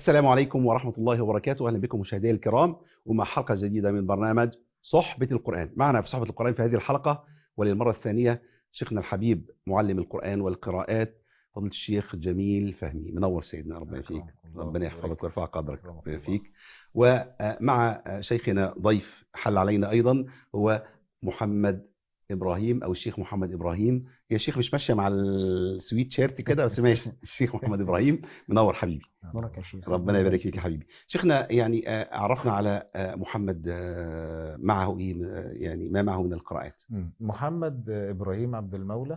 السلام عليكم ورحمة الله وبركاته أهلا بكم مشاهدينا الكرام ومع حلقة جديدة من برنامج صحبة القرآن معنا في صحبة القرآن في هذه الحلقة وللمرة الثانية شيخنا الحبيب معلم القرآن والقراءات فضيلة الشيخ جميل فهمي منور سيدنا ربنا فيك ربنا يحفظك ويرفع قدرك ربنا فيك ومع شيخنا ضيف حل علينا أيضا هو محمد ابراهيم او الشيخ محمد ابراهيم يا شيخ مش ماشيه مع السويت شيرت كده بس ماشي الشيخ محمد ابراهيم منور حبيبي بارك يا شيخ ربنا يبارك فيك يا حبيبي شيخنا يعني آه، عرفنا على آه، محمد آه، معه ايه آه، يعني ما معه من القراءات مم. محمد ابراهيم عبد المولى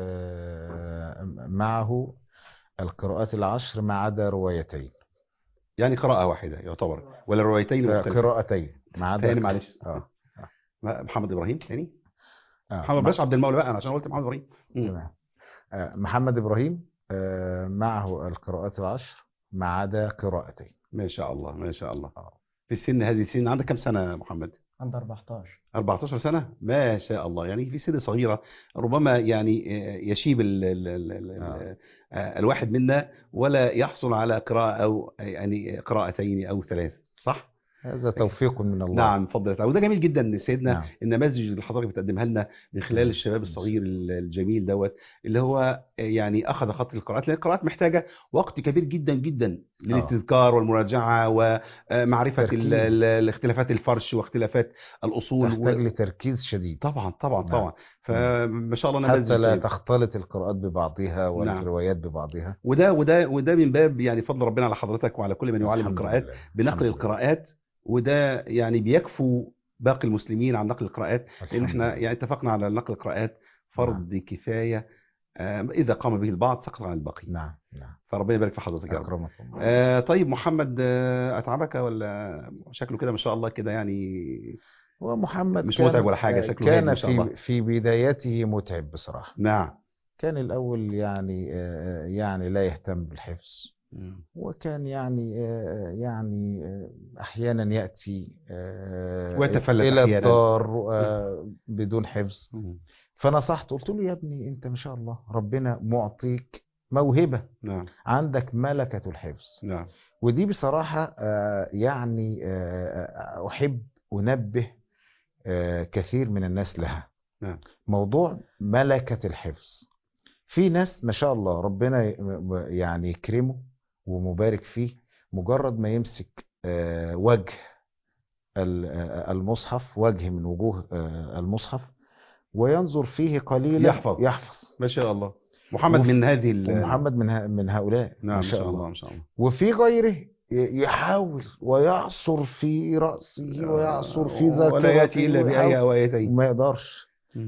آه، معه القراءات العشر ما عدا روايتين يعني قراءه واحده يعتبر ولا روايتين آه، مختلفة؟ قراءتين ما عدا تاني معلش اه محمد ابراهيم تاني آه، محمد مع- بلاش عبد المولى بقى انا عشان قلت محمد ابراهيم مم. تمام آه، محمد ابراهيم آه، معه القراءات العشر ما عدا قراءتين ما شاء الله ما شاء الله آه. في السن هذه السن عندك كم سنه يا محمد عند 14 14 سنة ما شاء الله يعني في سن صغيرة ربما يعني آه، يشيب ال ال ال ال آه. آه، الواحد منا ولا يحصل على قراءة أو يعني قراءتين أو ثلاث صح؟ هذا توفيق من الله نعم فضل وده جميل جدا سيدنا نعم. النماذج اللي حضرتك بتقدمها لنا من خلال مم. الشباب الصغير الجميل دوت اللي هو يعني اخذ خط القراءات لان القراءات محتاجه وقت كبير جدا جدا للاستذكار والمراجعه ومعرفه تركيز. ال- ال- الاختلافات الفرش واختلافات الاصول تحتاج و- لتركيز شديد طبعا طبعا نعم. طبعا فما شاء الله نماذج حتى لا طيب. تختلط القراءات ببعضها والروايات ببعضها وده وده وده من باب يعني فضل ربنا على حضرتك وعلى كل من يعلم الحمد القراءات لله. بنقل الحمد لله. القراءات وده يعني بيكفو باقي المسلمين عن نقل القراءات لان الحمد احنا لله. يعني اتفقنا على نقل القراءات فرض كفايه آه، اذا قام به البعض سقط عن الباقي نعم نعم فربنا يبارك في حضرتك يا رب أكرمك الله آه، طيب محمد آه، اتعبك ولا شكله كده ما شاء الله كده يعني ومحمد مش كان- متعب ولا حاجة، شكله هادي كان ما شاء الله. في في بدايته متعب بصراحة نعم كان الأول يعني آه، يعني لا يهتم بالحفظ وكان يعني آه، يعني آه، أحيانا يأتي آه، ويتفلت إلى أحياناً. الدار آه، بدون حفظ فنصحت قلت له يا ابني أنت ما شاء الله ربنا معطيك موهبة نعم عندك ملكة الحفظ نعم ودي بصراحة آه، يعني آه، أحب أنبه آه، كثير من الناس لها نعم. موضوع ملكة الحفظ في ناس ما شاء الله ربنا ي- يعني يكرمه ومبارك فيه مجرد ما يمسك آه، وجه ال- آه، المصحف وجه من وجوه آه، المصحف وينظر فيه قليلا يحفظ. يحفظ ما شاء الله محمد وف- من هذه ال- ومحمد من ه- من هؤلاء نعم ما شاء الله ما شاء الله وفي غيره ي- يحاول ويعصر في رأسه ويعصر في ذاكرته ولا ياتي الا بايه ويحاول- او ايتين وما يقدرش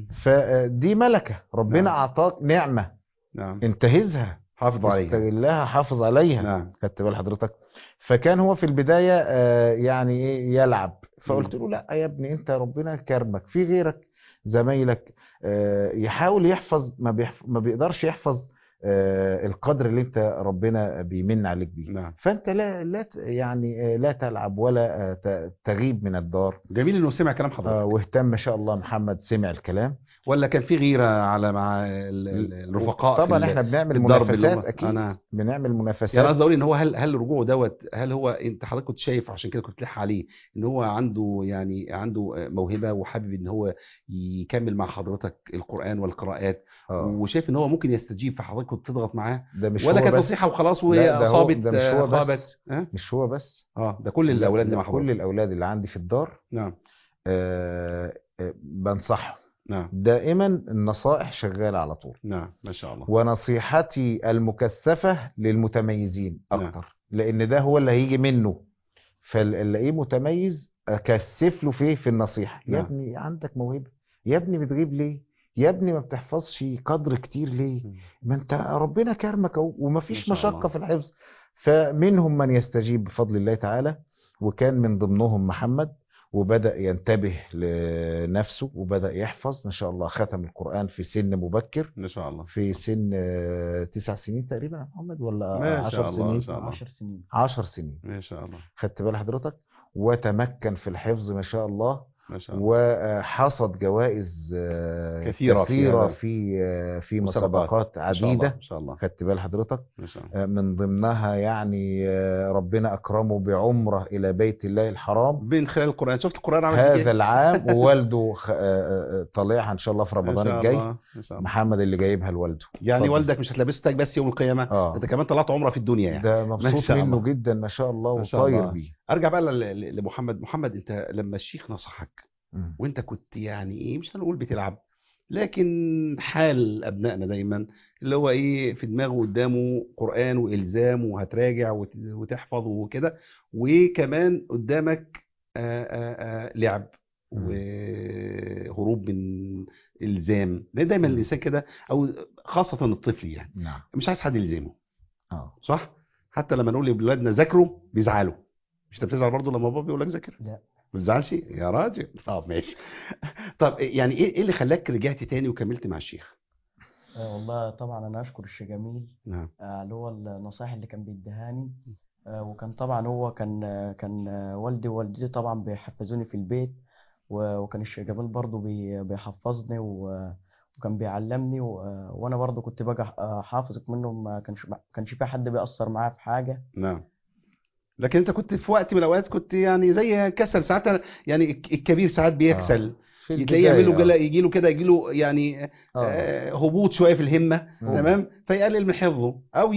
فدي ملكة ربنا نعم. أعطاك نعمة نعم انتهزها حافظ عليها استغلها حافظ عليها نعم خدت بال حضرتك فكان هو في البداية آه، يعني ايه يلعب فقلت له لا يا ابني انت ربنا كرمك في غيرك زمايلك آه، يحاول يحفظ ما, بيحف... ما بيقدرش يحفظ آه، القدر اللي انت ربنا بيمن عليك بيه نعم فانت لا لا ت- يعني آه، لا تلعب ولا آه، ت- تغيب من الدار جميل انه سمع كلام حضرتك آه، واهتم ما شاء الله محمد سمع الكلام ولا كان في غيره على مع ال- ال- الرفقاء في طبعا ال- احنا بنعمل الضرب اللي منافسات هم- اكيد أنا- بنعمل يعني منافسات قصدي اقول ان هو هل هل رجوعه دوت هل هو انت حضرتك كنت شايف عشان كده كنت تلح عليه ان هو عنده يعني عنده موهبه وحابب ان هو يكمل مع حضرتك القران والقراءات آه. وشايف ان هو ممكن يستجيب فحضرتك كنت تضغط معاه ده مش ولا هو كانت بس نصيحه وخلاص لا، وهي ده هو- اصابت ده مش هو آه، بس. خابت ها مش هو بس اه ده كل لا- الاولاد اللي لا، مع حضرتك كل الاولاد اللي عندي في الدار نعم آه، آه، بنصحهم نعم دائما النصائح شغاله على طول نعم ما شاء الله ونصيحتي المكثفه للمتميزين نعم. اكتر لان ده هو اللي هيجي منه فالاقيه متميز اكثف له فيه في النصيحه يا نعم. ابني عندك موهبه يا ابني بتغيب ليه يا ابني ما بتحفظش قدر كتير ليه ما انت ربنا كرمك اهو ومفيش ما شاء مشقه الله. في الحفظ فمنهم من يستجيب بفضل الله تعالى وكان من ضمنهم محمد وبدأ ينتبه لنفسه وبدأ يحفظ ما شاء الله ختم القرآن في سن مبكر ما شاء الله في سن آه، تسع سنين تقريبا يا محمد ولا ما عشر شاء الله، سنين ما شاء الله. 10 سنين عشر سنين ما شاء الله خدت بال حضرتك وتمكن في الحفظ ما شاء الله ما شاء الله وحصد جوائز آه، كثيرة في كثيرة هذا. في آه، في مسابقات. مسابقات ما شاء الله عديدة ما شاء الله خدت بال حضرتك ما شاء الله آه، من ضمنها يعني آه، ربنا أكرمه بعمرة إلى بيت الله الحرام من خلال القرآن شفت القرآن عمل فيك هذا إيه؟ العام ووالده خ- آه، آه، طالعها إن شاء الله في ما رمضان شاء الجاي الله ما شاء الله محمد اللي جايبها لوالده يعني اتفضل. والدك مش هتلبسه تاج بس يوم القيامة اه انت كمان طلعت عمره في الدنيا يعني ده ما مبسوط شاء منه الله. جدا ما شاء الله ما شاء وطاير الله. بيه ارجع بقى ل- ل- لمحمد محمد انت لما الشيخ نصحك مم. وانت كنت يعني ايه مش هنقول بتلعب لكن حال ابنائنا دايما اللي هو ايه في دماغه قدامه قرآن والزام وهتراجع وت- وتحفظ وكده وكمان قدامك آآ آآ لعب مم. وهروب من الزام لان دايما مم. الانسان كده او خاصة الطفل يعني نعم مش عايز حد يلزمه اه صح حتى لما نقول لاولادنا ذاكروا بيزعلوا مش انت بتزعل برضه لما بابا بيقول لك ذاكر لا. ما بتزعلش يا راجل طب ماشي طب يعني ايه ايه اللي خلاك رجعت تاني وكملت مع الشيخ آه، والله طبعا انا اشكر الشيخ جميل نعم آه، اللي هو النصائح اللي كان بيديهاني آه، وكان طبعا هو كان آه، كان آه، والدي ووالدتي طبعا بيحفزوني في البيت و- وكان الشيخ جميل برضه بي- بيحفظني و- وكان بيعلمني و- آه، وانا برضه كنت باجي آه، حافظ منه ما كانش ما كانش في حد بيأثر معايا في حاجه نعم لكن انت كنت في وقت من الاوقات كنت يعني زي كسل ساعات يعني الك- الكبير ساعات بيكسل في تلاقيه يعمل له البداية، جلا يجي له كده يجي له يعني آه. آه، هبوط شويه في الهمه مم. تمام فيقلل من حفظه او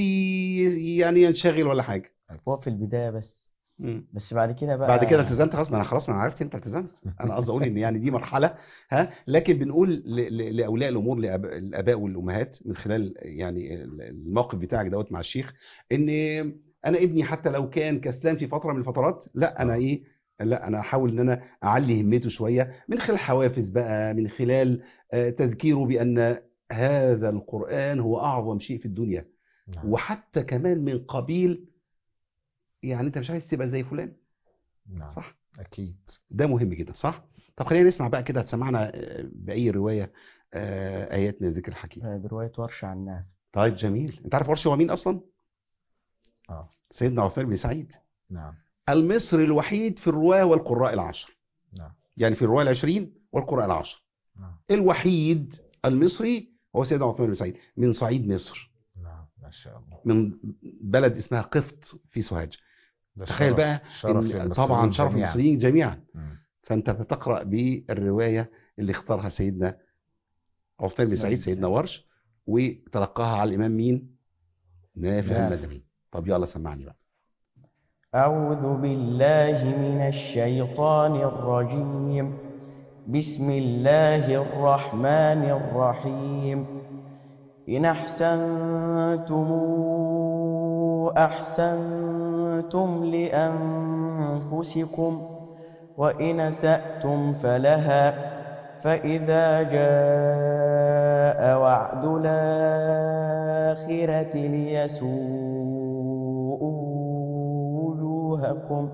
يبتدي يعني ينشغل ولا حاجه هو في البدايه بس مم. بس بعد كده بقى بعد كده التزمت خلاص ما انا خلاص ما انا عرفت انت التزمت انا قصدي اقول ان يعني دي مرحله ها لكن بنقول ل- ل- لاولياء الامور لأب- الاباء والامهات من خلال يعني ال- الموقف بتاعك دوت مع الشيخ ان انا ابني حتى لو كان كسلان في فتره من الفترات لا انا آه. ايه لا انا احاول ان انا اعلي همته شويه من خلال حوافز بقى من خلال آه، تذكيره بان هذا القران هو اعظم شيء في الدنيا نعم. وحتى كمان من قبيل يعني انت مش عايز تبقى زي فلان نعم صح أكيد ده مهم جدا صح طب خلينا نسمع بقى كده هتسمعنا آه، بأي رواية آه، آيات من الذكر الحكيم آه، بروايه ورش عن نافع طيب جميل انت عارف ورش هو مين أصلا اه سيدنا عثمان بن سعيد نعم المصري الوحيد في الرواة والقراء العشر نعم يعني في الرواة العشرين والقراء العشر نعم الوحيد المصري هو سيدنا عثمان بن سعيد من صعيد مصر نعم ما شاء الله من بلد اسمها قفط في سوهاج ده تخيل شرف- بقى شرف إن للمصريين طبعا شرف جميعاً. المصريين جميعا مم. فانت بتقرا بالروايه اللي اختارها سيدنا عثمان بن سعيد سيدنا ورش وتلقاها على الامام مين؟ نافع نافع. المدني طب يلا سمعني بقى أعوذ بالله من الشيطان الرجيم بسم الله الرحمن الرحيم إن أحسنتم أحسنتم لأنفسكم وإن أسأتم فلها فإذا جاء وعد الآخرة ليسوءوا وجوهكم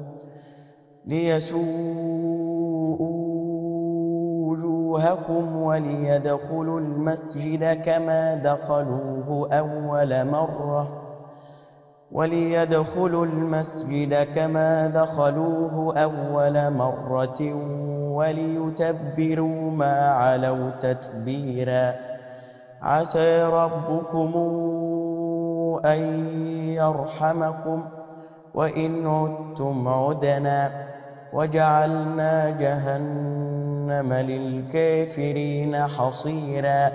ليسوءوا وجوهكم وليدخلوا المسجد كما دخلوه أول مرة وليدخلوا المسجد كما دخلوه أول مرة وليتبروا ما علوا تتبيرا عسى ربكم أن يرحمكم وإن عدتم عدنا وجعلنا جهنم للكافرين حصيرا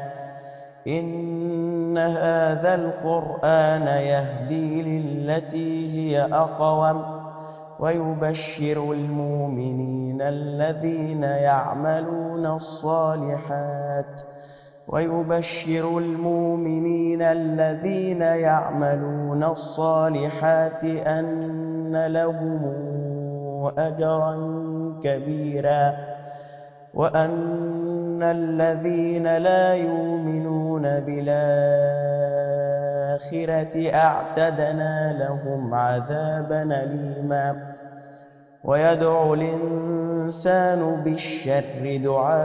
إن هذا القرآن يهدي للتي هي أقوم ويبشر المؤمنين الذين يعملون الصالحات ويبشر المؤمنين الذين يعملون الصالحات أن لهم أجرا كبيرا وأن الذين لا يؤمنون بالآخرة أعتدنا لهم عذابا أليما ويدعو الإنسان بالشر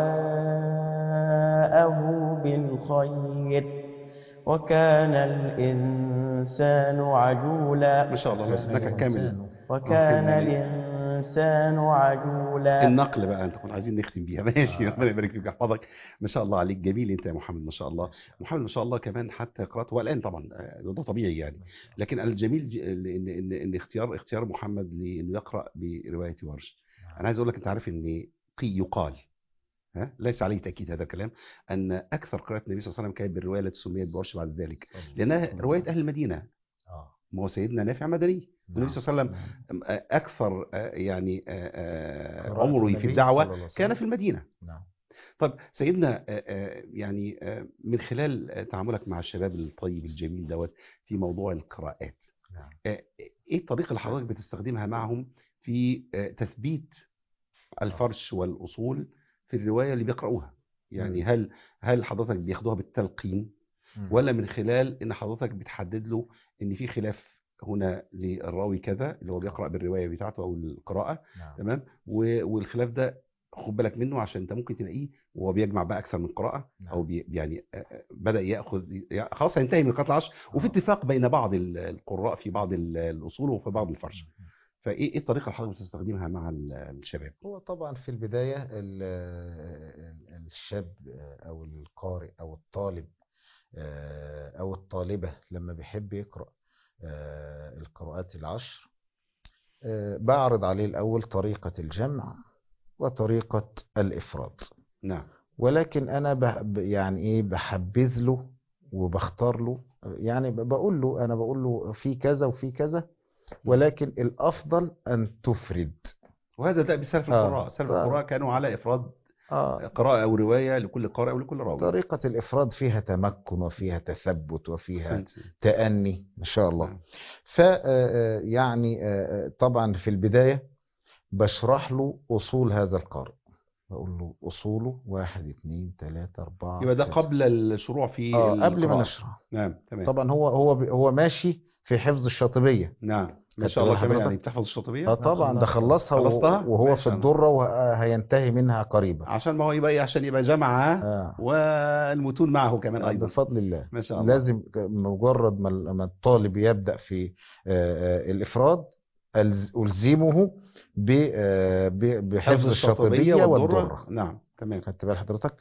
دعاءه بالخير وكان الإنسان عجولا ما شاء الله الله يسلمك كامل وكان كمل. الإنسان عجولا النقل بقى انت كنا عايزين نختم بيها ماشي آه. ربنا يبارك فيك ويحفظك ما شاء الله عليك جميل انت يا محمد ما شاء الله محمد ما شاء الله كمان حتى قراءته والان طبعا آه، ده طبيعي يعني لكن الجميل ج- ان ان ان اختيار اختيار محمد لانه يقرا بروايه ورش انا عايز اقول لك انت عارف ان قي يقال ها ليس عليه تاكيد هذا الكلام ان اكثر قراءه النبي صلى الله عليه وسلم كانت بالروايه التي سميت بورش بعد ذلك لانها روايه اهل المدينه اه ما هو سيدنا نافع مدني النبي صلى الله عليه وسلم نعم. اكثر آه، يعني آه، آه، قراءة عمره النبي في صلى الدعوه الله عليه وسلم. كان في المدينه نعم طب سيدنا آه، آه، يعني آه، من خلال آه، تعاملك مع الشباب الطيب الجميل دوت في موضوع القراءات نعم آه، ايه الطريقه اللي حضرتك بتستخدمها معهم في آه، تثبيت الفرش والاصول في الروايه اللي بيقرأوها يعني مم. هل هل حضرتك بياخدوها بالتلقين مم. ولا من خلال ان حضرتك بتحدد له ان في خلاف هنا للراوي كذا اللي هو بيقرأ بالروايه بتاعته او القراءه نعم تمام و- والخلاف ده خد بالك منه عشان انت ممكن تلاقيه وهو بيجمع بقى اكثر من قراءه او نعم. بي يعني آه، آه، بدا ياخذ يع- خلاص هينتهي من قتل العشر وفي آه. اتفاق بين بعض ال- القراء في بعض ال- الاصول وفي بعض الفرش مم. فايه ايه الطريقه اللي حضرتك بتستخدمها مع ال- الشباب هو طبعا في البداية ال- ال- الشاب أو القارئ أو الطالب آه، أو الطالبة لما بيحب يقرأ آه، القراءات العشر آه، بعرض عليه الأول طريقة الجمع وطريقة الإفراد نعم ولكن أنا بح- ب- يعني إيه بحبذ له وبختار له يعني ب- بقول له أنا بقول له في كذا وفي كذا ولكن الأفضل أن تفرد وهذا ده بسلف آه. القراء سلف ف- القراء كانوا على افراد آه قراءه او روايه لكل قارئ ولكل راوي طريقة الإفراد فيها تمكن وفيها تثبت وفيها أحسنت. تأني ما شاء الله نعم. ف آه، يعني آه، طبعا في البداية بشرح له أصول هذا القارئ بقول له أصوله واحد اثنين ثلاثة أربعة يبقى ده كذا. قبل الشروع في آه قبل ما القراءة. نشرح نعم تمام طبعا هو هو هو ماشي في حفظ الشاطبية نعم ما خدت شاء الله بال كمان حضرتك؟ يعني بتحفظ الشاطبيه اه طبعا ده خلصتها. خلصها خلصتها؟ وهو- وهو ما في شاء الله. الدرة وهينتهي منها قريبا عشان ما هو يبقى إيه؟ عشان يبقى جمع آه. والمتون معه كمان ايضا بفضل الله ما شاء الله لازم مجرد ما ما الطالب يبدأ في آه، آه، الإفراد ألز- ألزمه ب- آه، ب- بحفظ الشاطبية والدرة نعم تمام خدت بال حضرتك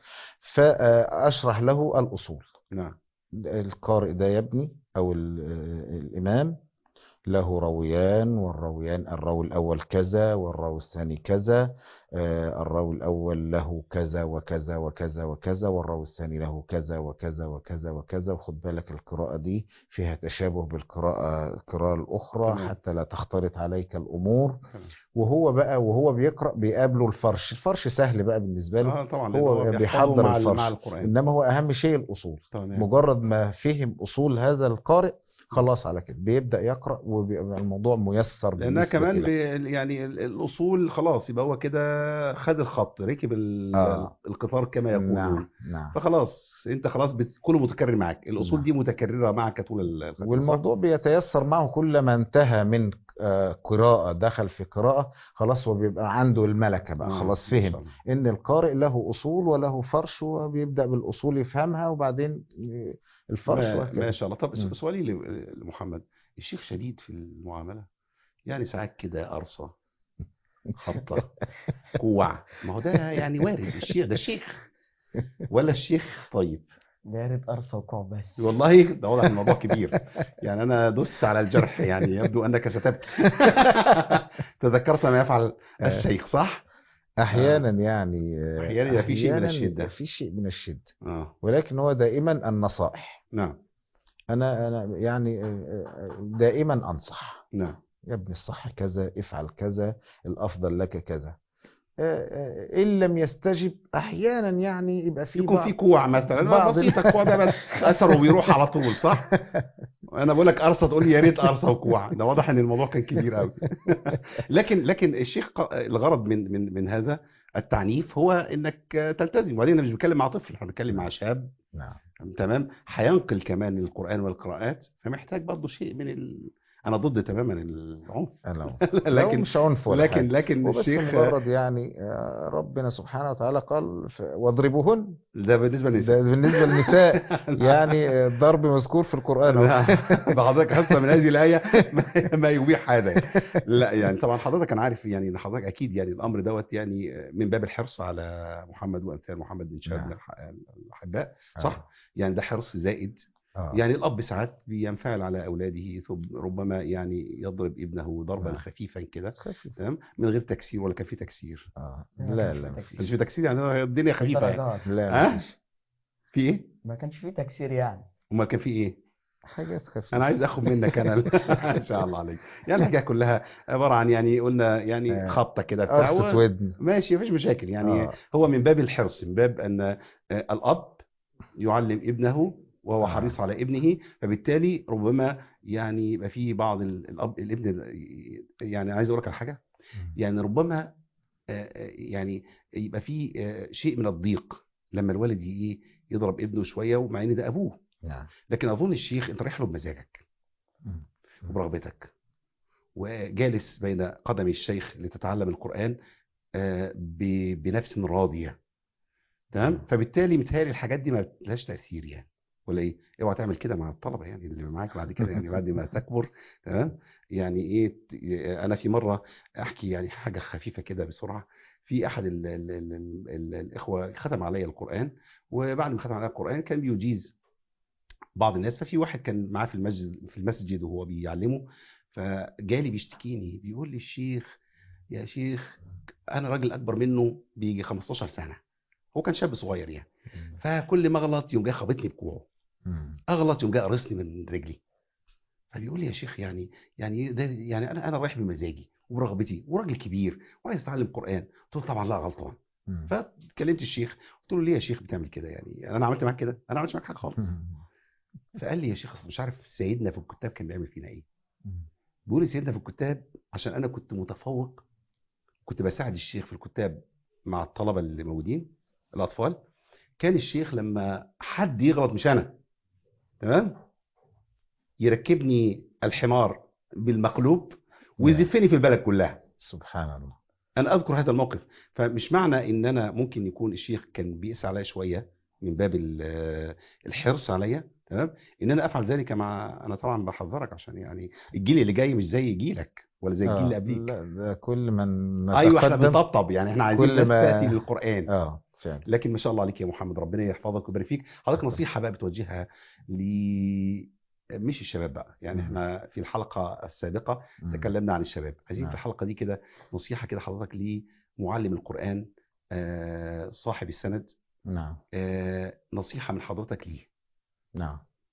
فأشرح له الأصول نعم القارئ ده يبني أو ال- آه، الإمام له رويان والرويان الراوي الأول كذا والراوي الثاني كذا آه، الراوي الأول له كذا وكذا وكذا وكذا والراوي الثاني له كذا وكذا وكذا وكذا وخد بالك القراءة دي فيها تشابه بالقراءة القراءة الأخرى تمام. حتى لا تختلط عليك الأمور تمام. وهو بقى وهو بيقرأ بيقابله الفرش الفرش سهل بقى بالنسبة له اه طبعا لأن هو بيحفظه بيحضر مع ال- الفرش. مع القران إنما هو أهم شيء الأصول تمام مجرد ما فهم أصول هذا القارئ خلاص على كده بيبدأ يقرأ وبيبقى الموضوع ميسر لانها بالنسبة كمان له. ب... يعني ال- الاصول خلاص يبقى هو كده خد الخط ركب ال... آه. القطار كما يقولون نعم نعم فخلاص انت خلاص بت... كله متكرر معك الاصول نعم. دي متكرره معك طول ال- الخط صح؟ والموضوع بيتيسر معه كلما انتهى من آه، قراءة دخل في قراءة خلاص هو بيبقى عنده الملكة بقى آه، خلاص ما شاء فهم الله. ان القارئ له اصول وله فرش وبيبدأ بالاصول يفهمها وبعدين ي- الفرش ما, وهكذا ما شاء الله طب مم. سؤالي ل- لمحمد الشيخ شديد في المعامله يعني ساعات كده قرصه خبطه كوع ما هو ده يعني وارد الشيخ ده شيخ ولا الشيخ طيب يا ريت أرصى وقوع بس والله ده واضح إن الموضوع كبير يعني انا دست على الجرح يعني يبدو انك ستبكي تذكرت ما يفعل الشيخ صح احيانا يعني آه، أحياناً يبقى في شيء من أحياناً الشدة. يبقى في شيء من الشدة اه ولكن هو دائما النصائح نعم انا انا يعني آه، آه، دائما انصح نعم يا ابني الصح كذا افعل كذا الافضل لك كذا آه، آه، ان لم يستجب احيانا يعني يبقى في يكون بعض في كوع مثلا بعض بسيط الكوع ده بس اثره بيروح على طول صح انا بقول لك قرصه تقول لي يا ريت قرصه وكوع ده واضح ان الموضوع كان كبير قوي لكن لكن الشيخ ق- الغرض من من من هذا التعنيف هو انك تلتزم وبعدين انا مش بتكلم مع طفل احنا بنتكلم مع شاب نعم تمام هينقل كمان القران والقراءات فمحتاج برضه شيء من ال... انا ضد تماما العنف أنا لكن لكن مش عنف ولا لكن حاجة. لكن هو بس الشيخ مجرد يعني آه، ربنا سبحانه وتعالى قال ف- واضربوهن ده بالنسبه ده للنساء بالنسبة للنساء يعني آه، الضرب مذكور في القرآن أهو. ده حضرتك حتى من هذه الايه ما- ما يبيح هذا يعني. لا يعني طبعا حضرتك انا عارف يعني ان حضرتك اكيد يعني الامر دوت يعني من باب الحرص على محمد وامثال محمد بن شهاب نعم. من الح- الاحباء صح يعني ده حرص زائد آه. يعني الاب ساعات بينفعل على اولاده ثم ربما يعني يضرب ابنه ضربا نعم. خفيفا كده خفيف تمام من غير تكسير ولا كان في تكسير آه. ما لا كانش لا في مفيش. مش في تكسير يعني الدنيا خفيفه يعني. درجات لا ها؟ مفيش في ايه ما كانش فيه تكسير يعني امال كان في ايه حاجات خفيفة انا عايز اخد منك انا ان شاء الله عليك يعني الحاجه كلها عباره عن يعني قلنا يعني آه. خبطه كده بتاع قرصة و- ودن ماشي مفيش مشاكل يعني آه. هو من باب الحرص من باب ان آه، الاب يعلم ابنه وهو آه. حريص على ابنه فبالتالي ربما يعني يبقى في بعض ال- الاب الابن يعني عايز اقول لك على حاجه يعني ربما آه، آه، يعني يبقى في آه، شيء من الضيق لما الوالد ي- يضرب ابنه شويه ومع ان ده ابوه نعم لكن اظن الشيخ انت رايح له بمزاجك مم. وبرغبتك وجالس بين قدمي الشيخ لتتعلم القرآن آه، ب- بنفس راضية تمام فبالتالي متهيألي الحاجات دي ما لهاش تأثير يعني ولا ايه اوعى تعمل كده مع الطلبة يعني اللي معاك بعد كده يعني بعد ما تكبر تمام يعني ايه ت- انا في مرة احكي يعني حاجة خفيفة كده بسرعة في احد ال ال ال ال ال الاخوة ختم عليا القرآن وبعد ما ختم عليا القرآن كان بيجيز بعض الناس ففي واحد كان معاه في المسجد في المسجد وهو بيعلمه فجالي بيشتكيني بيقول لي الشيخ يا شيخ انا راجل اكبر منه بيجي 15 سنه هو كان شاب صغير يعني فكل ما اغلط يوم جاي خابطني بكوعه مم. اغلط يوم جاي قرصني من رجلي فبيقول لي يا شيخ يعني يعني ده يعني انا انا رايح بمزاجي وبرغبتي وراجل كبير وعايز اتعلم قران قلت له طبعا لا غلطان مم. فكلمت الشيخ قلت له ليه يا شيخ بتعمل كده يعني انا عملت معاك كده انا ما عملتش معاك حاجه خالص مم. فقال لي يا شيخ أصل مش عارف سيدنا في الكتاب كان بيعمل فينا ايه مم. بيقول لي سيدنا في الكتاب عشان انا كنت متفوق كنت بساعد الشيخ في الكتاب مع الطلبه اللي موجودين الاطفال كان الشيخ لما حد يغلط مش انا تمام يركبني الحمار بالمقلوب ويزفني في البلد كلها سبحان الله انا اذكر هذا الموقف فمش معنى ان انا ممكن يكون الشيخ كان بيقسى عليا شويه من باب ال- الحرص عليا تمام ان انا افعل ذلك مع انا طبعا بحذرك عشان يعني الجيل اللي جاي مش زي جيلك ولا زي الجيل اللي آه. قبليك لا ده كل من ما ايوه احنا تقدم بنطبطب يعني احنا عايزين كل ناس ما- تاتي للقران اه فعلا لكن ما شاء الله عليك يا محمد ربنا يحفظك ويبارك فيك حضرتك نصيحه بقى بتوجهها ل مش الشباب بقى يعني مم. احنا في الحلقه السابقه مم. تكلمنا عن الشباب عايزين في نعم. الحلقه دي كده نصيحه كده حضرتك لمعلم القران آه، صاحب السند نعم آه، نصيحه من حضرتك ليه نعم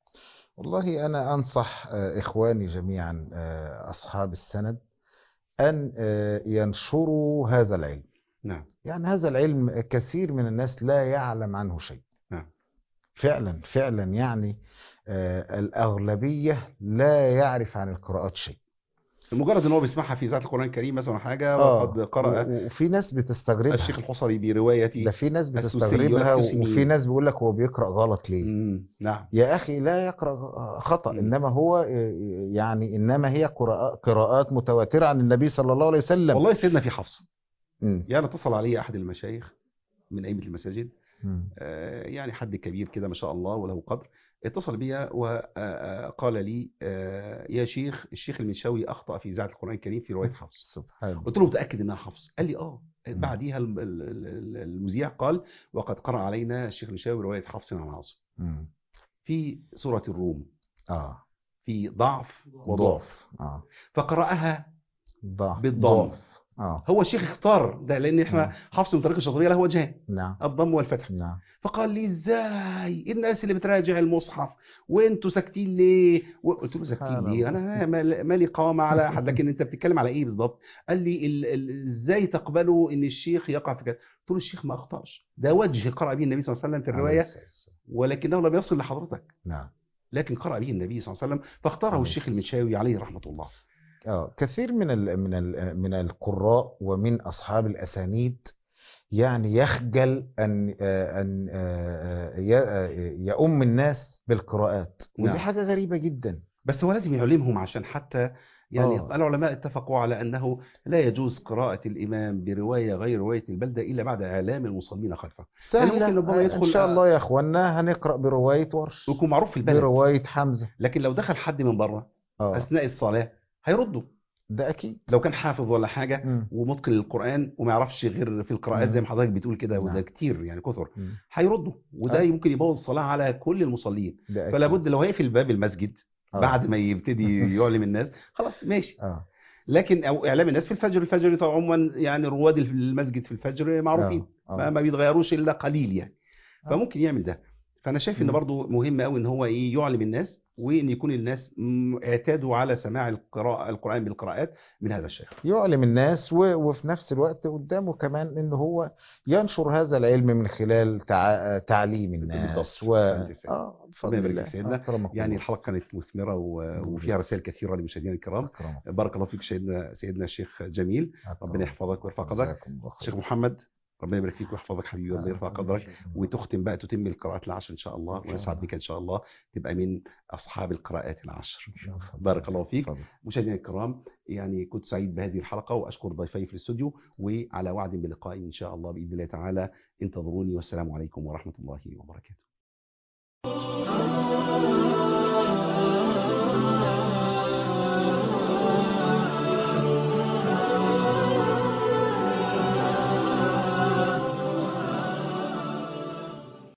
والله أنا أنصح آه، إخواني جميعا آه، أصحاب السند أن آه، ينشروا هذا العلم نعم يعني هذا العلم كثير من الناس لا يعلم عنه شيء نعم. فعلا فعلا يعني آه، الأغلبية لا يعرف عن القراءات شيء مجرد ان هو بيسمعها في اذاعه القران الكريم مثلا حاجه آه، وقد قرأ و- وفي ناس بتستغربها الشيخ الحصري بروايتي ده في ناس السوسي بتستغربها والسوسي وفي مين؟ ناس بيقول لك هو بيقرأ غلط ليه مم، نعم يا أخي لا يقرأ خطأ مم. إنما هو يعني إنما هي قراء- قراءات متواترة عن النبي صلى الله عليه وسلم والله سيدنا في حفص مم. يعني اتصل علي احد المشايخ من ائمه المساجد مم. آه، يعني حد كبير كده ما شاء الله وله قدر اتصل بي وقال لي آه، يا شيخ الشيخ المنشاوي اخطا في اذاعه القران الكريم في روايه حفص سبحان الله قلت له متاكد انها حفص قال لي اه بعديها الم- ال- ال- ال- المذيع قال وقد قرأ علينا الشيخ المنشاوي روايه حفص عن عاصم مم. في سوره الروم اه في ضعف وضعف اه فقرأها ضعف بالضم. ضعف. اه هو الشيخ اختار ده لان احنا نعم. حفص من طريق الشاطبيه له وجهان نعم الضم والفتح نعم فقال لي ازاي الناس اللي بتراجع المصحف وانتوا ساكتين ليه وقلت له ساكتين سبحان ليه الله. انا مال- مالي قوامه على احد لكن انت بتتكلم على ايه بالظبط قال لي ال- ال- ازاي تقبلوا ان الشيخ يقع في كذا قلت له الشيخ ما اخطاش ده وجه قرأ به النبي صلى الله عليه وسلم في عليه الروايه الصلاة والسلام. ولكنه لم يصل لحضرتك نعم لكن قرأ به النبي صلى الله عليه وسلم فاختاره عليه الشيخ الصلاة المنشاوي عليه رحمه الله اه كثير من ال من ال من القراء ومن اصحاب الاسانيد يعني يخجل ان آه، ان آه، آه، ي- آه، يؤم الناس بالقراءات ودي نعم. حاجه غريبه جدا بس هو لازم يعلمهم عشان حتى يعني آه. العلماء اتفقوا على أنه لا يجوز قراءة الإمام برواية غير رواية البلدة إلا بعد إعلام المصلين خلفه يعني سهلة ممكن ربما آه، يدخل- ان شاء الله يا اخوانا هنقرا بروايه ورش ويكون معروف في البلد بروايه حمزه لكن لو دخل حد من بره اه أثناء الصلاة هيردوا ده اكيد لو كان حافظ ولا حاجة مم. ومتقن للقرآن وما يعرفش غير في القراءات مم. زي ما حضرتك بتقول كده وده نعم. كتير يعني كثر مم. هيردوا وده آه. يمكن يبوظ الصلاة على كل المصلين ده اكيد فلا بد لو هيقفل باب المسجد آه. بعد ما يبتدي يعلم الناس خلاص ماشي اه لكن او اعلام الناس في الفجر الفجر طبعا عموما يعني رواد المسجد في الفجر معروفين آه. آه. ما, ما بيتغيروش الا قليل يعني آه. فممكن يعمل ده فانا شايف ان مم. برضو مهم قوي ان هو ايه يعلم الناس وان يكون الناس م- اعتادوا على سماع القراءه القران بالقراءات من هذا الشيخ يعلم الناس و... وفي نفس الوقت قدامه كمان ان هو ينشر هذا العلم من خلال تع... تعليم الناس بالضبط. و... أحسنت يا سيدي. اه بفضل ربنا يبارك الله فيك سيدنا. أكرمكم يعني الله. الحلقه كانت مثمره و- وفيها رسائل كثيره لمشاهدينا الكرام أكرمكم. بارك الله فيك سيدنا سيدنا الشيخ جميل ربنا يحفظك ويرفع قدرك جزاكم الله خير. الشيخ محمد ربنا يبارك فيك ويحفظك حبيبي الله يرفع قدرك وتختم بقى تتم القراءات العشر ان شاء الله إن شاء ونسعد الله. بك ان شاء الله تبقى من اصحاب القراءات العشر اتفضل. بارك الله فيك. اتفضل. مشاهدينا الكرام يعني كنت سعيد بهذه الحلقه واشكر ضيفي في الاستوديو وعلى وعد بلقاء ان شاء الله باذن الله تعالى انتظروني والسلام عليكم ورحمه الله وبركاته